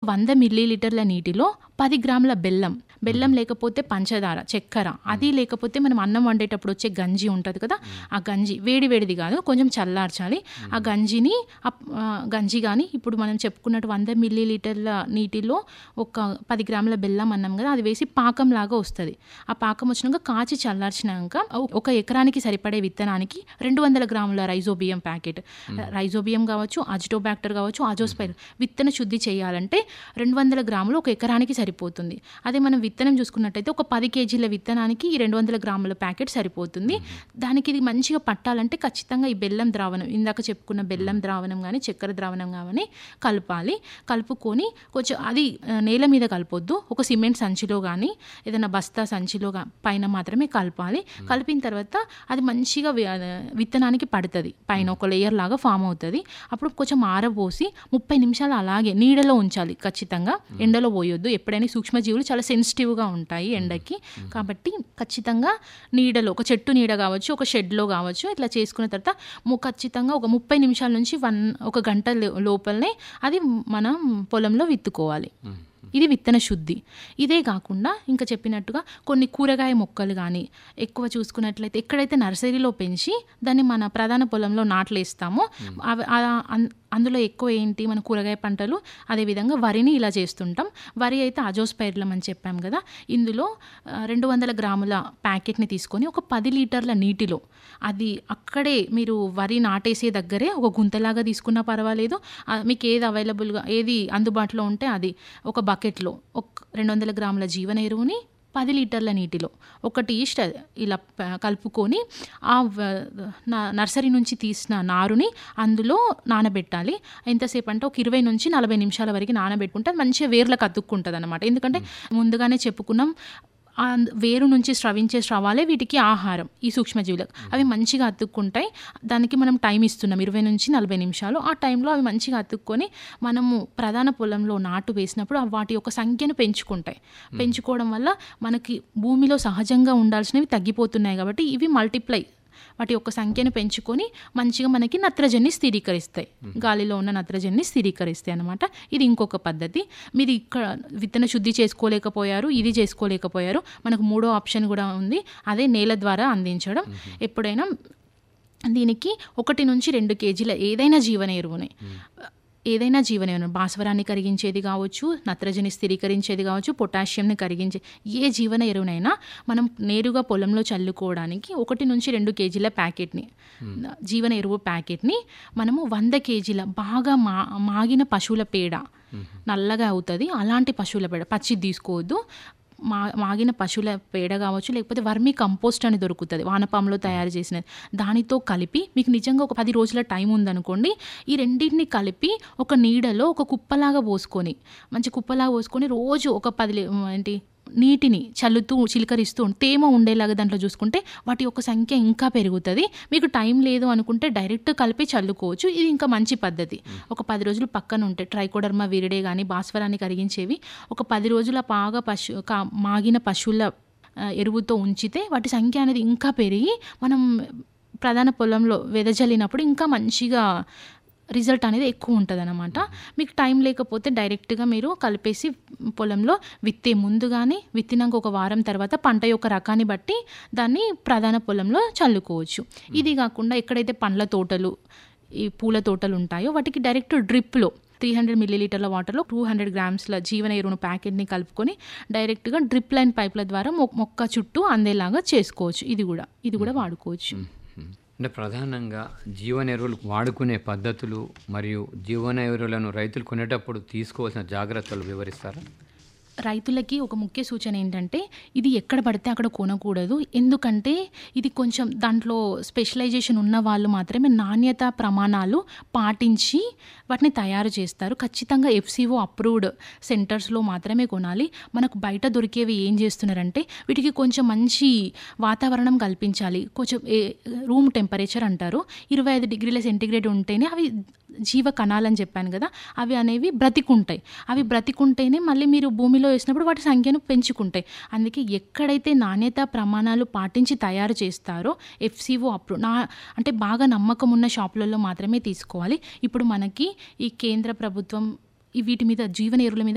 వంద మిల్లీ లీటర్ల నీటిలో పది గ్రాముల బెల్లం బెల్లం లేకపోతే పంచదార చక్కెర అది లేకపోతే మనం అన్నం వండేటప్పుడు వచ్చే గంజి ఉంటుంది కదా ఆ గంజి వేడి వేడిది కాదు కొంచెం చల్లార్చాలి ఆ గంజిని అప్- ఆ, గంజి కానీ ఇప్పుడు మనం చెప్పుకున్నట్టు వంద మిల్లీ లీటర్ల నీటిలో ఒక పది గ్రాముల బెల్లం అన్నాం కదా అది వేసి పాకం లాగా వస్తుంది ఆ పాకం వచ్చినాక కాచి చల్లార్చినాక ఒక ఎకరానికి సరిపడే విత్తనానికి రెండు వందల గ్రాముల రైజోబియం ప్యాకెట్ రైజోబియం కావచ్చు అజిటోబ్యాక్టర్ కావచ్చు అజోస్పైర్ విత్తన శుద్ధి చేయాలంటే రెండు వందల గ్రాములు ఒక ఎకరానికి సరిపోతుంది అదే మనం విత్తనం చూసుకున్నట్టయితే ఒక పది కేజీల విత్తనానికి ఈ రెండు వందల గ్రాముల ప్యాకెట్ సరిపోతుంది దానికి ఇది మంచిగా పట్టాలంటే ఖచ్చితంగా ఈ బెల్లం ద్రావణం ఇందాక చెప్పుకున్న బెల్లం ద్రావణం కానీ చక్కెర ద్రావణం కానీ కలపాలి కలుపుకొని కొంచెం అది ఆ, నేల మీద కలపొద్దు ఒక సిమెంట్ సంచిలో కానీ ఏదైనా బస్తా సంచిలో గా- పైన మాత్రమే కలపాలి కలిపిన తర్వాత అది మంచిగా వి- ఆ, విత్తనానికి పడుతుంది పైన ఒక లేయర్ లాగా ఫామ్ అవుతుంది అప్పుడు కొంచెం ఆరబోసి ముప్పై నిమిషాలు అలాగే నీడలో ఉంచాలి ఖచ్చితంగా ఎండలో పోయొద్దు ఎప్పుడైనా సూక్ష్మజీవులు చాలా సెన్సిటివ్గా ఉంటాయి ఎండకి కాబట్టి ఖచ్చితంగా నీడలో ఒక చెట్టు నీడ కావచ్చు ఒక షెడ్లో కావచ్చు ఇట్లా చేసుకున్న తర్వాత ము- ఖచ్చితంగా ఒక ముప్పై నిమిషాల నుంచి వన్ ఒక గంట లో- లోపలనే అది మనం పొలంలో విత్తుకోవాలి ఇది విత్తన శుద్ధి ఇదే కాకుండా ఇంకా చెప్పినట్టుగా కొన్ని కూరగాయ మొక్కలు కానీ ఎక్కువ చూసుకున్నట్లయితే ఎక్కడైతే నర్సరీలో పెంచి దాన్ని మన ప్రధాన పొలంలో నాట్లేస్తామో అవి ఆ- అన్- అందులో ఎక్కువ ఏంటి మన కూరగాయ పంటలు అదేవిధంగా వరిని ఇలా చేస్తుంటాం వరి అయితే అజోస్పైర్లం అని చెప్పాం కదా ఇందులో ఆ, రెండు వందల గ్రాముల ప్యాకెట్ని తీసుకొని ఒక పది లీటర్ల నీటిలో అది అక్కడే మీరు వరి నాటేసే దగ్గరే ఒక గుంతలాగా తీసుకున్నా పర్వాలేదు ఆ, మీకు ఏది అవైలబుల్గా ఏది అందుబాటులో ఉంటే అది ఒక బకెట్లో ఒక రెండు వందల గ్రాముల జీవన ఎరువుని పది లీటర్ల నీటిలో ఒకటి ఈస్ట్ ఇలా ప- కలుపుకొని ఆ వ- న- నర్సరీ నుంచి తీసిన నారుని అందులో నానబెట్టాలి ఎంతసేపు అంటే ఒక ఇరవై నుంచి నలభై నిమిషాల వరకు నానబెట్టుకుంటే అది మంచిగా వేర్లకు అతుక్కుంటుంది అనమాట ఎందుకంటే ముందుగానే చెప్పుకున్నాం ఆ వేరు నుంచి స్రవించే స్రవాలే వీటికి ఆహారం ఈ సూక్ష్మజీవులకు అవి మంచిగా అతుక్కుంటాయి దానికి మనం టైం ఇస్తున్నాం ఇరవై నుంచి నలభై నిమిషాలు ఆ టైంలో అవి మంచిగా అతుక్కొని మనము ప్రధాన పొలంలో నాటు వేసినప్పుడు ఆ వాటి యొక్క సంఖ్యను పెంచుకుంటాయి పెంచుకోవడం వల్ల మనకి భూమిలో సహజంగా ఉండాల్సినవి తగ్గిపోతున్నాయి కాబట్టి ఇవి మల్టిప్లై వాటి యొక్క సంఖ్యను పెంచుకొని మంచిగా మనకి నత్రజని స్థిరీకరిస్తాయి గాలిలో ఉన్న నత్రజని స్థిరీకరిస్తాయి అనమాట ఇది ఇంకొక పద్ధతి మీరు ఇక్కడ విత్తన శుద్ధి చేసుకోలేకపోయారు ఇది చేసుకోలేకపోయారు మనకు మూడో ఆప్షన్ కూడా ఉంది అదే నేల ద్వారా అందించడం ఎప్పుడైనా దీనికి ఒకటి నుంచి రెండు కేజీల ఏదైనా జీవన ఎరువుని ఏదైనా జీవన ఎరువు భాస్వరాన్ని కరిగించేది కావచ్చు నత్రజని స్థిరీకరించేది కావచ్చు పొటాషియంని కరిగించే ఏ జీవన ఎరువునైనా మనం నేరుగా పొలంలో చల్లుకోవడానికి ఒకటి నుంచి రెండు కేజీల ప్యాకెట్ని జీవన ఎరువు ప్యాకెట్ని మనము వంద కేజీల బాగా మా మాగిన పశువుల పేడ నల్లగా అవుతుంది అలాంటి పశువుల పేడ పచ్చిది తీసుకోవద్దు మా మాగిన పశువుల పేడ కావచ్చు లేకపోతే వర్మీ కంపోస్ట్ అని దొరుకుతుంది వానపాములో తయారు చేసినది దానితో కలిపి మీకు నిజంగా ఒక పది రోజుల టైం ఉందనుకోండి ఈ రెండింటిని కలిపి ఒక నీడలో ఒక కుప్పలాగా పోసుకొని మంచి కుప్పలాగా పోసుకొని రోజు ఒక పది లీ- ఏంటి నీటిని చల్లుతూ చిలకరిస్తూ తేమ ఉండేలాగా దాంట్లో చూసుకుంటే వాటి యొక్క సంఖ్య ఇంకా పెరుగుతుంది మీకు టైం లేదు అనుకుంటే డైరెక్ట్ కలిపి చల్లుకోవచ్చు ఇది ఇంకా మంచి పద్ధతి ఒక పది రోజులు పక్కన ఉంటే ట్రైకోడర్మా విరిడే కానీ భాస్వరాన్ని కరిగించేవి ఒక పది రోజుల బాగా పశు కా- మాగిన పశువుల ఆ, ఎరువుతో ఉంచితే వాటి సంఖ్య అనేది ఇంకా పెరిగి మనం ప్రధాన పొలంలో వెదజల్లినప్పుడు ఇంకా మంచిగా రిజల్ట్ అనేది ఎక్కువ ఉంటుంది అనమాట మీకు టైం లేకపోతే డైరెక్ట్గా మీరు కలిపేసి పొలంలో విత్తే ముందు కానీ విత్తినాక ఒక వారం తర్వాత పంట యొక్క రకాన్ని బట్టి దాన్ని ప్రధాన పొలంలో చల్లుకోవచ్చు ఇది కాకుండా ఎక్కడైతే పండ్ల తోటలు ఈ పూల తోటలు ఉంటాయో వాటికి డైరెక్ట్ డ్రిప్లో త్రీ హండ్రెడ్ మిల్లీలీటర్ల వాటర్లో టూ హండ్రెడ్ గ్రామ్స్ల జీవన ఎరువును ప్యాకెట్ని కలుపుకొని డైరెక్ట్గా డ్రిప్ లైన్ పైప్ల ద్వారా మొ- మొక్క చుట్టూ అందేలాగా చేసుకోవచ్చు ఇది కూడా ఇది కూడా వాడుకోవచ్చు అంటే ప్రధానంగా జీవన ఎరువులు వాడుకునే పద్ధతులు మరియు జీవన ఎరువులను రైతులు కొనేటప్పుడు తీసుకోవాల్సిన జాగ్రత్తలు వివరిస్తారా రైతులకి ఒక ముఖ్య సూచన ఏంటంటే ఇది ఎక్కడ పడితే అక్కడ కొనకూడదు ఎందుకంటే ఇది కొంచెం దాంట్లో స్పెషలైజేషన్ ఉన్న వాళ్ళు మాత్రమే నాణ్యత ప్రమాణాలు పాటించి వాటిని తయారు చేస్తారు ఖచ్చితంగా ఎఫ్సిఓ అప్రూవ్డ్ సెంటర్స్లో మాత్రమే కొనాలి మనకు బయట దొరికేవి ఏం చేస్తున్నారంటే వీటికి కొంచెం మంచి వాతావరణం కల్పించాలి కొంచెం ఏ- రూమ్ టెంపరేచర్ అంటారు ఇరవై ఐదు డిగ్రీల సెంటిగ్రేడ్ ఉంటేనే అవి జీవ కణాలని చెప్పాను కదా అవి అనేవి బ్రతికుంటాయి అవి బ్రతికుంటేనే మళ్ళీ మీరు భూమిలో వేసినప్పుడు వాటి సంఖ్యను పెంచుకుంటాయి అందుకే ఎక్కడైతే నాణ్యత ప్రమాణాలు పాటించి తయారు చేస్తారో ఎఫ్సిఓ అప్రూవ్ నా అంటే బాగా నమ్మకం ఉన్న షాపులలో మాత్రమే తీసుకోవాలి ఇప్పుడు మనకి ఈ కేంద్ర ప్రభుత్వం ఈ వీటి మీద జీవన ఎరువుల మీద